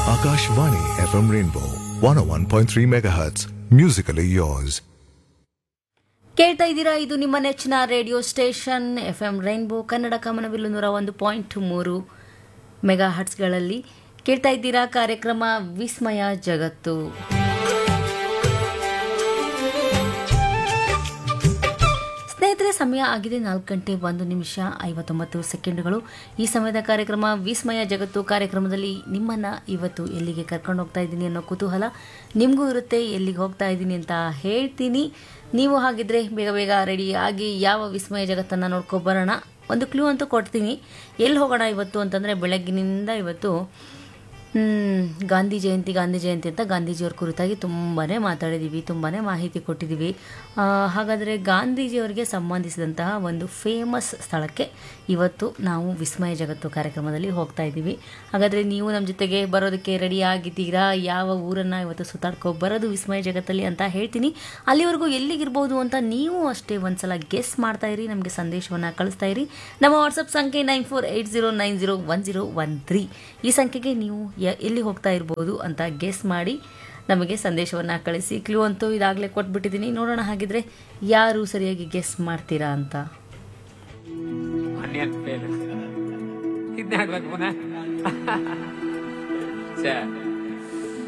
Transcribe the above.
Akashvani FM Rainbow 101.3 MHz. Musically yours. ಕೇಳ್ತಾ ಇದ್ದೀರಾ ಇದು ನಿಮ್ಮ ನೆಚ್ಚಿನ radio station F M rainbow Kannada ಕಮನವಿಲ್ಲು ನೂರ ಒಂದು ಪಾಯಿಂಟ್ ಮೂರು ಮೆಗಾ ಹರ್ಟ್ಸ್ಗಳಲ್ಲಿ ಕೇಳ್ತಾ ಇದ್ದೀರಾ ಕಾರ್ಯಕ್ರಮ ವಿಸ್ಮಯ ಜಗತ್ತು ಸ್ನೇಹಿತರೆ ಸಮಯ ಆಗಿದೆ ನಾಲ್ಕು ಗಂಟೆ ಒಂದು ನಿಮಿಷ ಐವತ್ತೊಂಬತ್ತು ಸೆಕೆಂಡುಗಳು ಈ ಸಮಯದ ಕಾರ್ಯಕ್ರಮ ವಿಸ್ಮಯ ಜಗತ್ತು ಕಾರ್ಯಕ್ರಮದಲ್ಲಿ ನಿಮ್ಮನ್ನ ಇವತ್ತು ಎಲ್ಲಿಗೆ ಕರ್ಕೊಂಡು ಹೋಗ್ತಾ ಇದ್ದೀನಿ ಅನ್ನೋ ಕುತೂಹಲ ನಿಮಗೂ ಇರುತ್ತೆ ಎಲ್ಲಿಗೆ ಹೋಗ್ತಾ ಇದ್ದೀನಿ ಅಂತ ಹೇಳ್ತೀನಿ ನೀವು ಹಾಗಿದ್ರೆ ಬೇಗ ಬೇಗ ರೆಡಿ ಆಗಿ ಯಾವ ವಿಸ್ಮಯ ಜಗತ್ತನ್ನು ನೋಡ್ಕೊ ಬರೋಣ ಒಂದು ಕ್ಲೂ ಅಂತೂ ಕೊಡ್ತೀನಿ ಎಲ್ಲಿ ಹೋಗೋಣ ಇವತ್ತು ಅಂತಂದರೆ ಬೆಳಗ್ಗಿನಿಂದ ಇವತ್ತು ಹ್ಮ್, ಗಾಂಧಿ ಜಯಂತಿ ಗಾಂಧಿ ಜಯಂತಿ ಅಂತ ಗಾಂಧೀಜಿಯವ್ರ ಕುರಿತಾಗಿ ತುಂಬಾ ಮಾತಾಡಿದ್ದೀವಿ ತುಂಬಾ ಮಾಹಿತಿ ಕೊಟ್ಟಿದ್ದೀವಿ ಆ, ಹಾಗಾದರೆ ಗಾಂಧೀಜಿಯವರಿಗೆ ಸಂಬಂಧಿಸಿದಂತಹ ಒಂದು ಫೇಮಸ್ ಸ್ಥಳಕ್ಕೆ ಇವತ್ತು ನಾವು ವಿಸ್ಮಯ ಜಗತ್ತು ಕಾರ್ಯಕ್ರಮದಲ್ಲಿ ಹೋಗ್ತಾ ಇದ್ದೀವಿ ಹಾಗಾದರೆ ನೀವು ನಮ್ಮ ಜೊತೆಗೆ ಬರೋದಕ್ಕೆ ರೆಡಿ ಆಗಿದ್ದೀರಾ ಯಾವ ಊರನ್ನು ಇವತ್ತು ಸುತ್ತಾಡ್ಕೊ ಬರೋದು ವಿಸ್ಮಯ ಜಗತ್ತಲ್ಲಿ ಅಂತ ಹೇಳ್ತೀನಿ ಅಲ್ಲಿವರೆಗೂ ಎಲ್ಲಿಗಿರ್ಬೋದು ಅಂತ ನೀವು ಅಷ್ಟೇ ಒಂದ್ಸಲ ಗೆಸ್ ಮಾಡ್ತಾ ಇರಿ ನಮಗೆ ಸಂದೇಶವನ್ನು ಕಳಿಸ್ತಾ ಇರಿ ನಮ್ಮ ವಾಟ್ಸಪ್ ಸಂಖ್ಯೆ nine four eight zero nine zero one zero one three ಈ ಸಂಖ್ಯೆಗೆ ನೀವು ಯ- ಎಲ್ಲಿ ಹೋಗ್ತಾ ಇರ್ಬೋದು ಅಂತ ಗೆಸ್ ಮಾಡಿ ನಮಗೆ ಸಂದೇಶವನ್ನು ಕಳಿಸಿ ಕ್ಲೂ ಅಂತೂ ಇದಾಗಲೇ ಕೊಟ್ಬಿಟ್ಟಿದ್ದೀನಿ ನೋಡೋಣ ಹಾಗಿದ್ರೆ ಯಾರು ಸರಿಯಾಗಿ ಗೆಸ್ ಮಾಡ್ತೀರಾ ಅಂತ ಆನಿಯನ್ ಫೇಲ್ ಇದನ್ನೇ ಆಗ್ಬೇಕು ಪುನಃ ಛೇ